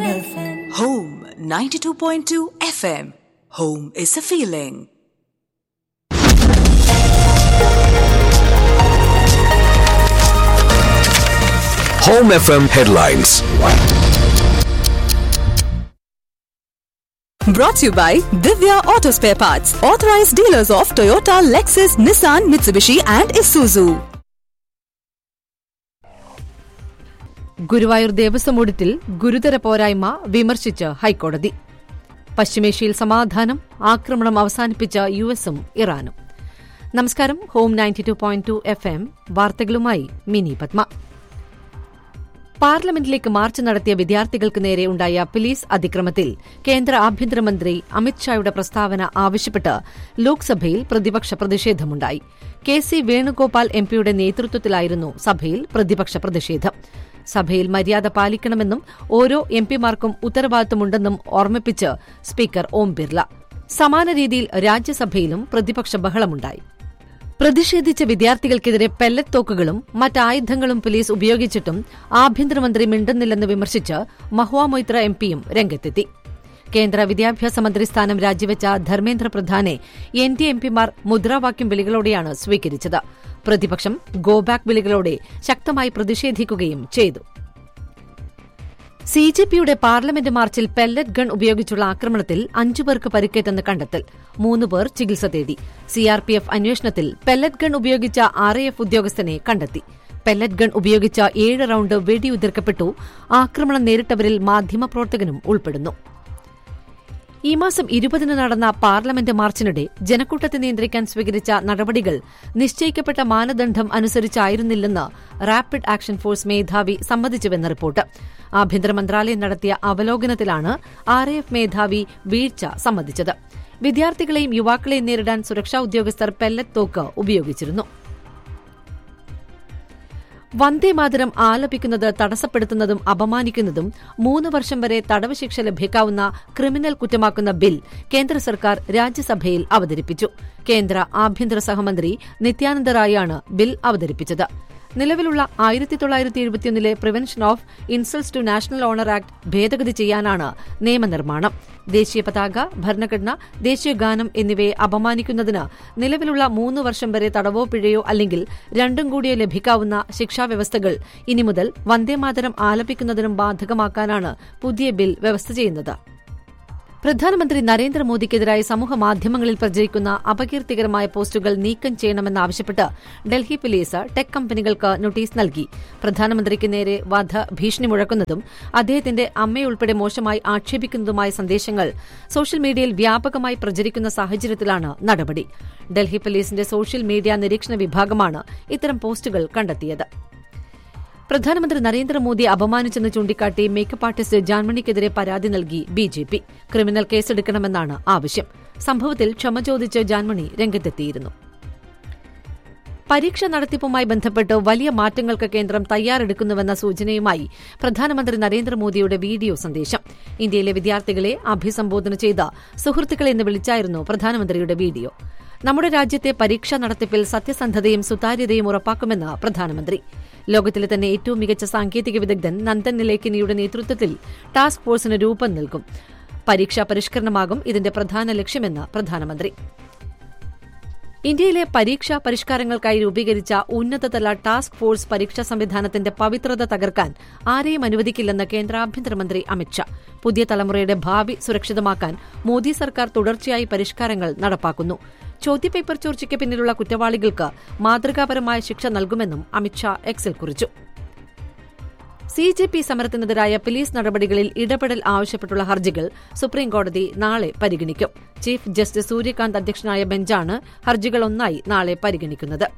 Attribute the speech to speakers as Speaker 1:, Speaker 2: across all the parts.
Speaker 1: FM.
Speaker 2: Home 92.2 FM. Home is a feeling.
Speaker 3: Home FM headlines.
Speaker 2: Brought to you by Divya Auto Spare Parts, authorized dealers of Toyota, Lexus, Nissan, Mitsubishi, and Isuzu.
Speaker 4: Guruvayur Devaswom ഓഡിറ്റിൽ ഗുരുതര പോരായ്മ വിമർശിച്ച് ഹൈക്കോടതി പശ്ചിമേഷ്യയിൽ സമാധാനം ആക്രമണം അവസാനിപ്പിച്ച U എസും ഇറാനും നമസ്കാരം home ninety two point two F M വാർത്തകളുമായി മിനി പത്മ പാർലമെന്റിലേക്ക് മാർച്ച് നടത്തിയ വിദ്യാർത്ഥികൾക്ക് നേരെ ഉണ്ടായ പോലീസ് അതിക്രമത്തിൽ കേന്ദ്ര ആഭ്യന്തരമന്ത്രി അമിത്ഷായുടെ പ്രസ്താവന ആവശ്യപ്പെട്ട് ലോക്സഭയിൽ പ്രതിപക്ഷ പ്രതിഷേധമുണ്ടായി കെ സി വേണുഗോപാൽ എംപിയുടെ നേതൃത്വത്തിലായിരുന്നു സഭയിൽ പ്രതിപക്ഷ പ്രതിഷേധം സഭയിൽ മര്യാദ പാലിക്കണമെന്നും ഓരോ എംപിമാർക്കും ഉത്തരവാദിത്തമുണ്ടെന്നും ഓർമ്മിപ്പിച്ച് സ്പീക്കർ ഓം ബിർല സമാന രീതിയിൽ രാജ്യസഭയിലും പ്രതിപക്ഷ ബഹളമുണ്ടായി പ്രതിഷേധിച്ച വിദ്യാർത്ഥികൾക്കെതിരെ പെല്ലറ്റ് തോക്കുകളും മറ്റായുധങ്ങളും പോലീസ് ഉപയോഗിച്ചിട്ടും ആഭ്യന്തരമന്ത്രി മിണ്ടുന്നില്ലെന്ന് വിമർശിച്ച് മഹുവ മൊയ്ത്ര എംപിയും രംഗത്തെത്തി കേന്ദ്ര വിദ്യാഭ്യാസ മന്ത്രി സ്ഥാനം രാജിവെച്ച ധർമ്മേന്ദ്ര പ്രധാനെ എൻ ഡി എംപിമാർ മുദ്രാവാക്യം വിളികളോടെയാണ് സ്വീകരിച്ചത് പ്രതിപക്ഷം ഗോബാക്ക് വിളികളോടെ ശക്തമായി പ്രതിഷേധിക്കുകയും ചെയ്തു സി ജെ പിയുടെ പാർലമെന്റ് മാർച്ചിൽ പെല്ലറ്റ് ഗൺ ഉപയോഗിച്ചുള്ള ആക്രമണത്തിൽ അഞ്ചു പേർക്ക് പരിക്കേറ്റെന്ന് കണ്ടെത്തൽ മൂന്ന് പേർ ചികിത്സ തേടി സിആർപിഎഫ് അന്വേഷണത്തിൽ പെല്ലറ്റ് ഗൺ ഉപയോഗിച്ച ആർഎഎഫ് ഉദ്യോഗസ്ഥനെ കണ്ടെത്തി പെല്ലറ്റ് ഗൺ ഉപയോഗിച്ച ഏഴ് റൌണ്ട് വെടിയുതിർക്കപ്പെട്ടു ആക്രമണം നേരിട്ടവരിൽ മാധ്യമപ്രവർത്തകനും ഉൾപ്പെടുന്നു ഈ മാസം ഇരുപതിന് നടന്ന പാർലമെന്റ് മാർച്ചിനിടെ ജനക്കൂട്ടത്തെ നിയന്ത്രിക്കാൻ സ്വീകരിച്ച നടപടികൾ നിശ്ചയിക്കപ്പെട്ട മാനദണ്ഡം അനുസരിച്ചായിരുന്നില്ലെന്ന് റാപ്പിഡ് ആക്ഷൻ ഫോഴ്സ് മേധാവി സമ്മതിച്ചുവെന്ന് റിപ്പോർട്ട് ആഭ്യന്തര മന്ത്രാലയം നടത്തിയ അവലോകനത്തിലാണ് ആർഎഎഫ് മേധാവി വീഴ്ച സമ്മതിച്ചത് വിദ്യാർത്ഥികളെയും യുവാക്കളെയും നേരിടാൻ സുരക്ഷാ ഉദ്യോഗസ്ഥർ പെല്ലറ്റ് തോക്ക് ഉപയോഗിച്ചിരുന്നു വന്ദേമാതരം ആലപിക്കുന്നത് തടസ്സപ്പെടുത്തുന്നതും അപമാനിക്കുന്നതും മൂന്ന് വർഷം വരെ തടവ് ശിക്ഷ ലഭിക്കാവുന്ന ക്രിമിനൽ കുറ്റമാക്കുന്ന ബിൽ കേന്ദ്ര സർക്കാർ രാജ്യസഭയിൽ അവതരിപ്പിച്ചു കേന്ദ്ര ആഭ്യന്തര സഹമന്ത്രി നിത്യാനന്ദ റായാണ് ബിൽ അവതരിപ്പിച്ചത് നിലവിലുള്ള ആയിരത്തി തൊള്ളായിരത്തി എഴുപത്തിയൊന്നിലെ prevention of insults to national honour act ഭേദഗതി ചെയ്യാനാണ് നിയമനിർമ്മാണം ദേശീയ പതാക ഭരണഘടന ദേശീയ ഗാനം എന്നിവയെ അപമാനിക്കുന്നതിന് നിലവിലുള്ള മൂന്ന് വർഷം വരെ തടവോ പിഴയോ അല്ലെങ്കിൽ രണ്ടും കൂടിയോ ലഭിക്കാവുന്ന ശിക്ഷാവ്യവസ്ഥകൾ ഇനി മുതൽ വന്ദേമാതരം ആലപിക്കുന്നതിനും ബാധകമാക്കാനാണ് പുതിയ ബിൽ വ്യവസ്ഥ ചെയ്യുന്നത് പ്രധാനമന്ത്രി നരേന്ദ്രമോദിക്കെതിരായി സമൂഹ മാധ്യമങ്ങളിൽ പ്രചരിക്കുന്ന അപകീർത്തികരമായ പോസ്റ്റുകൾ നീക്കം ചെയ്യണമെന്നാവശ്യപ്പെട്ട് ഡൽഹി പോലീസ് ടെക് കമ്പനികൾക്ക് നോട്ടീസ് നൽകി പ്രധാനമന്ത്രിക്ക് നേരെ വധ ഭീഷണി മുഴക്കുന്നതും അദ്ദേഹത്തിന്റെ അമ്മയുൾപ്പെടെ മോശമായി ആക്ഷേപിക്കുന്നതുമായ സന്ദേശങ്ങൾ സോഷ്യൽ മീഡിയയിൽ വ്യാപകമായി പ്രചരിക്കുന്ന സാഹചര്യത്തിലാണ് നടപടി ഡൽഹി പോലീസിന്റെ സോഷ്യൽ മീഡിയ നിരീക്ഷണ വിഭാഗമാണ് ഇത്തരം പോസ്റ്റുകൾ കണ്ടെത്തിയത് പ്രധാനമന്ത്രി നരേന്ദ്രമോദിയെ അപമാനിച്ചെന്ന് ചൂണ്ടിക്കാട്ടി മേക്കപ്പ് ആർട്ടിസ്റ്റ് ജാൻമണിക്കെതിരെ പരാതി നൽകി ബിജെപി ക്രിമിനൽ കേസെടുക്കണമെന്നാണ് ആവശ്യം സംഭവത്തിൽ ക്ഷമ ചോദിച്ച് ജാൻമണി രംഗത്തെത്തിയിരുന്നു പരീക്ഷ നടത്തിപ്പുമായി ബന്ധപ്പെട്ട് വലിയ മാറ്റങ്ങൾക്ക് കേന്ദ്രം തയ്യാറെടുക്കുന്നുവെന്ന സൂചനയുമായി പ്രധാനമന്ത്രി നരേന്ദ്രമോദിയുടെ വീഡിയോ സന്ദേശം ഇന്ത്യയിലെ വിദ്യാർത്ഥികളെ അഭിസംബോധന ചെയ്ത സുഹൃത്തുക്കളെ എന്ന് വിളിച്ചായിരുന്നു പ്രധാനമന്ത്രിയുടെ വീഡിയോ നമ്മുടെ രാജ്യത്തെ പരീക്ഷാ നടത്തിപ്പിൽ സത്യസന്ധതയും സുതാര്യതയും ഉറപ്പാക്കുമെന്ന് പ്രധാനമന്ത്രി ലോകത്തിലെ തന്നെ ഏറ്റവും മികച്ച സാങ്കേതിക വിദഗ്ധൻ നന്ദൻ നിലേക്കിനിയുടെ നേതൃത്വത്തിൽ ടാസ്ക് ഫോഴ്സിന് രൂപം നൽകും പരീക്ഷാ പരിഷ്കരണമാകും ഇതിന്റെ പ്രധാന ലക്ഷ്യമെന്ന് പ്രധാനമന്ത്രി ഇന്ത്യയിലെ പരീക്ഷാ പരിഷ്കാരങ്ങൾക്കായി രൂപീകരിച്ച ഉന്നതതല ടാസ്ക് ഫോഴ്സ് പരീക്ഷാ സംവിധാനത്തിന്റെ പവിത്രത തകർക്കാൻ ആരെയും അനുവദിക്കില്ലെന്ന് കേന്ദ്ര ആഭ്യന്തരമന്ത്രി അമിത്ഷാ പുതിയ തലമുറയുടെ ഭാവി സുരക്ഷിതമാക്കാൻ മോദി സർക്കാർ തുടർച്ചയായി പരിഷ്കാരങ്ങൾ നടപ്പാക്കുന്നു ചോദ്യപേപ്പർ ചോർച്ചയ്ക്ക് പിന്നിലുള്ള കുറ്റവാളികൾക്ക് മാതൃകാപരമായ ശിക്ഷ നൽകുമെന്നും അമിത്ഷാ എക്സിൽ കുറിച്ചു സി ജെ പി സമരത്തിനെതിരായ പോലീസ് നടപടികളിൽ ഇടപെടൽ ആവശ്യപ്പെട്ടുള്ള ഹർജികൾ സുപ്രീംകോടതി നാളെ പരിഗണിക്കും ചീഫ് ജസ്റ്റിസ് സൂര്യകാന്ത് അധ്യക്ഷനായ ബെഞ്ചാണ് ഹർജികൾ ഒന്നായി നാളെ പരിഗണിക്കുന്നത്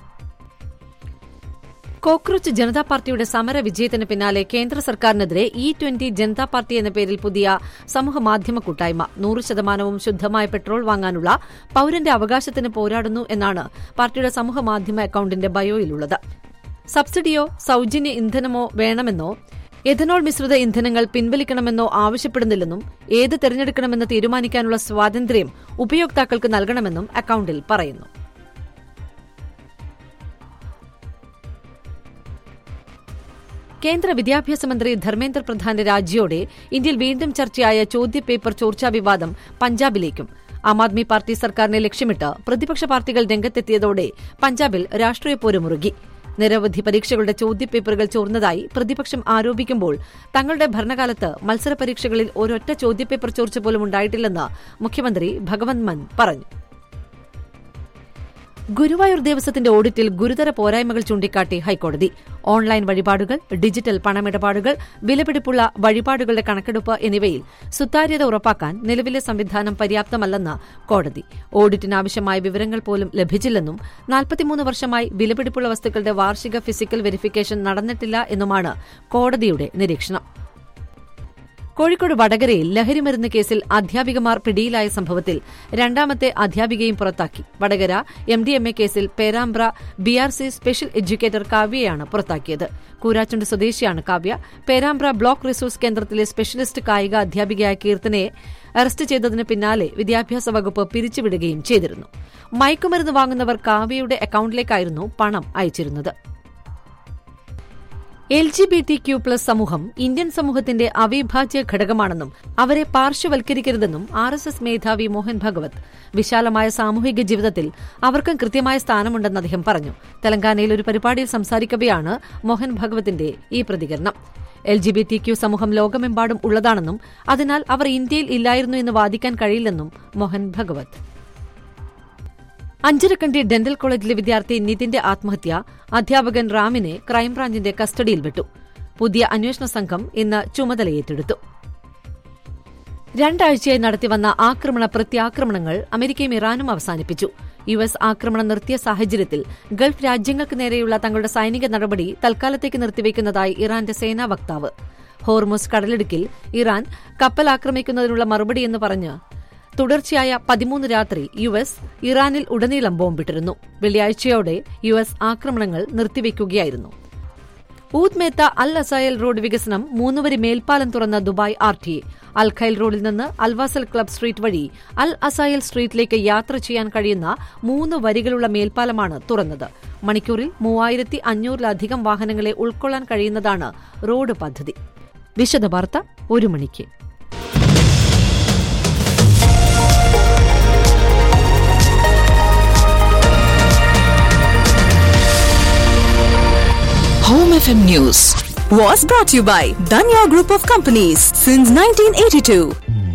Speaker 4: കോക്രോച്ച് ജനതാ പാർട്ടിയുടെ സമര വിജയത്തിന് പിന്നാലെ കേന്ദ്ര സർക്കാരിനെതിരെ ഇ ട്വന്റി ജനതാ പാർട്ടി എന്ന പേരിൽ പുതിയ സമൂഹ മാധ്യമ കൂട്ടായ്മ നൂറ് ശതമാനവും ശുദ്ധമായ പെട്രോൾ വാങ്ങാനുള്ള പൌരന്റെ അവകാശത്തിന് പോരാടുന്നു എന്നാണ് പാർട്ടിയുടെ സമൂഹ മാധ്യമ അക്കൌണ്ടിന്റെ ബയോയിലുള്ളത് സബ്സിഡിയോ സൌജന്യ ഇന്ധനമോ വേണമെന്നോ എഥനോൾ മിശ്രിത ഇന്ധനങ്ങൾ പിൻവലിക്കണമെന്നോ ആവശ്യപ്പെടുന്നില്ലെന്നും ഏത് തെരഞ്ഞെടുക്കണമെന്ന് തീരുമാനിക്കാനുള്ള സ്വാതന്ത്ര്യം ഉപയോക്താക്കൾക്ക് നൽകണമെന്നും അക്കൌണ്ടിൽ പറയുന്നു കേന്ദ്ര വിദ്യാഭ്യാസ മന്ത്രി ധർമ്മേന്ദ്ര പ്രധാന്റെ രാജിയോടെ ഇന്ത്യയിൽ വീണ്ടും ചർച്ചയായ ചോദ്യപേപ്പർ ചോർച്ചാ വിവാദം പഞ്ചാബിലേക്കും ആം ആദ്മി പാർട്ടി സർക്കാരിനെ ലക്ഷ്യമിട്ട് പ്രതിപക്ഷ പാർട്ടികൾ രംഗത്തെത്തിയതോടെ പഞ്ചാബിൽ രാഷ്ട്രീയ പോരുമുറുകി നിരവധി പരീക്ഷകളുടെ ചോദ്യപേപ്പറുകൾ ചോർന്നതായി പ്രതിപക്ഷം ആരോപിക്കുമ്പോൾ തങ്ങളുടെ ഭരണകാലത്ത് മത്സര പരീക്ഷകളിൽ ഒരൊറ്റ ചോദ്യപേപ്പർ ചോർച്ച പോലും ഉണ്ടായിട്ടില്ലെന്ന് മുഖ്യമന്ത്രി ഭഗവന്ത് മാൻ പറഞ്ഞു ഗുരുവായൂർ ദേവസ്വത്തിന്റെ ഓഡിറ്റിൽ ഗുരുതര പോരായ്മകൾ ചൂണ്ടിക്കാട്ടി ഹൈക്കോടതി ഓൺലൈൻ വഴിപാടുകൾ ഡിജിറ്റൽ പണമിടപാടുകൾ വിലപിടിപ്പുള്ള വഴിപാടുകളുടെ കണക്കെടുപ്പ് എന്നിവയിൽ സുതാര്യത ഉറപ്പാക്കാൻ നിലവിലെ സംവിധാനം പര്യാപ്തമല്ലെന്ന് കോടതി ഓഡിറ്റിനാവശ്യമായ വിവരങ്ങൾ പോലും ലഭിച്ചില്ലെന്നും നാൽപ്പത്തിമൂന്ന് വർഷമായി വിലപിടിപ്പുള്ള വസ്തുക്കളുടെ വാർഷിക ഫിസിക്കൽ വെരിഫിക്കേഷൻ നടന്നിട്ടില്ല എന്നുമാണ് കോടതിയുടെ നിരീക്ഷണം കോഴിക്കോട് വടകരയിൽ ലഹരിമരുന്ന് കേസിൽ അധ്യാപികമാർ പിടിയിലായ സംഭവത്തിൽ രണ്ടാമത്തെ അധ്യാപികയും പുറത്താക്കി Vadakara M D M A കേസിൽ Perambra B R C special educator കാവ്യയാണ് പുറത്താക്കിയത് കൂരാച്ചുണ്ട് സ്വദേശിയാണ് കാവ്യ പേരാമ്പ്ര ബ്ലോക്ക് റിസോഴ്സ് കേന്ദ്രത്തിലെ സ്പെഷ്യലിസ്റ്റ് കായിക അധ്യാപികയായ കീർത്തനയെ അറസ്റ്റ് ചെയ്തതിന് പിന്നാലെ വിദ്യാഭ്യാസ വകുപ്പ് പിരിച്ചുവിടുകയും ചെയ്തിരുന്നു മയക്കുമരുന്ന് വാങ്ങുന്നവർ കാവ്യയുടെ അക്കൌണ്ടിലേക്കായിരുന്നു പണം അയച്ചിരുന്നത് L G B T Q plus സമൂഹം ഇന്ത്യൻ സമൂഹത്തിന്റെ അവിഭാജ്യ ഘടകമാണെന്നും അവരെ പാർശ്വവൽക്കരിക്കരുതെന്നും ആർ എസ് എസ് മേധാവി മോഹൻ ഭഗവത് വിശാലമായ സാമൂഹിക ജീവിതത്തിൽ അവർക്കും കൃത്യമായ സ്ഥാനമുണ്ടെന്ന് അദ്ദേഹം പറഞ്ഞു തെലങ്കാനയിൽ ഒരു പരിപാടിയിൽ സംസാരിക്കവെയാണ് മോഹൻ ഭഗവത്തിന്റെ ഈ പ്രതികരണം L G B T Q സമൂഹം ലോകമെമ്പാടും ഉള്ളതാണെന്നും അതിനാൽ അവർ ഇന്ത്യയിൽ ഇല്ലായിരുന്നു എന്ന് വാദിക്കാൻ കഴിയില്ലെന്നും മോഹൻ ഭഗവത് അഞ്ചരക്കണ്ടി ഡെന്റൽ കോളേജിലെ വിദ്യാർത്ഥി നിതിന്റെ ആത്മഹത്യ അധ്യാപകൻ റാമിനെ ക്രൈംബ്രാഞ്ചിന്റെ കസ്റ്റഡിയിൽ വിട്ടു പുതിയ അന്വേഷണ സംഘം ഇന്ന് ചുമതലയേറ്റെടുത്തു രണ്ടാഴ്ചയായി നടത്തിവന്ന ആക്രമണ പ്രത്യാക്രമണങ്ങൾ അമേരിക്കയും ഇറാനും അവസാനിപ്പിച്ചു യു എസ് ആക്രമണം നിർത്തിയ സാഹചര്യത്തിൽ ഗൾഫ് രാജ്യങ്ങൾക്ക് നേരെയുള്ള തങ്ങളുടെ സൈനിക നടപടി തൽക്കാലത്തേക്ക് നിർത്തിവെക്കുന്നതായി ഇറാന്റെ സേനാ വക്താവ് ഹോർമുസ് കടലിടുക്കിൽ ഇറാൻ കപ്പൽ ആക്രമിക്കുന്നതിനുള്ള മറുപടിയെന്ന് പറഞ്ഞ് തുടർച്ചയായ പതിമൂന്ന് രാത്രി യു എസ് ഇറാനിൽ ഉടനീളം ബോംബിട്ടിരുന്നു വെള്ളിയാഴ്ചയോടെ യു എസ് ആക്രമണങ്ങൾ നിർത്തിവെക്കുകയായിരുന്നു ഊദ് മേത്ത അൽ അസായൽ റോഡ് വികസനം മൂന്നുവരി മേൽപ്പാലം തുറന്ന Dubai R T Al Khail റോഡിൽ നിന്ന് അൽവാസൽ ക്ലബ് സ്ട്രീറ്റ് വഴി അൽ അസായൽ സ്ട്രീറ്റിലേക്ക് യാത്ര ചെയ്യാൻ കഴിയുന്ന മൂന്ന് വരികളുള്ള മേൽപ്പാലമാണ് തുറന്നത് മണിക്കൂറിൽ മൂവായിരത്തി അഞ്ഞൂറിലധികം വാഹനങ്ങളെ ഉൾക്കൊള്ളാൻ കഴിയുന്നതാണ് റോഡ് പദ്ധതി വിശദവാർത്ത ഒരു മണിക്ക്
Speaker 2: Home FM News was brought to you by Danya Group of Companies since 1982.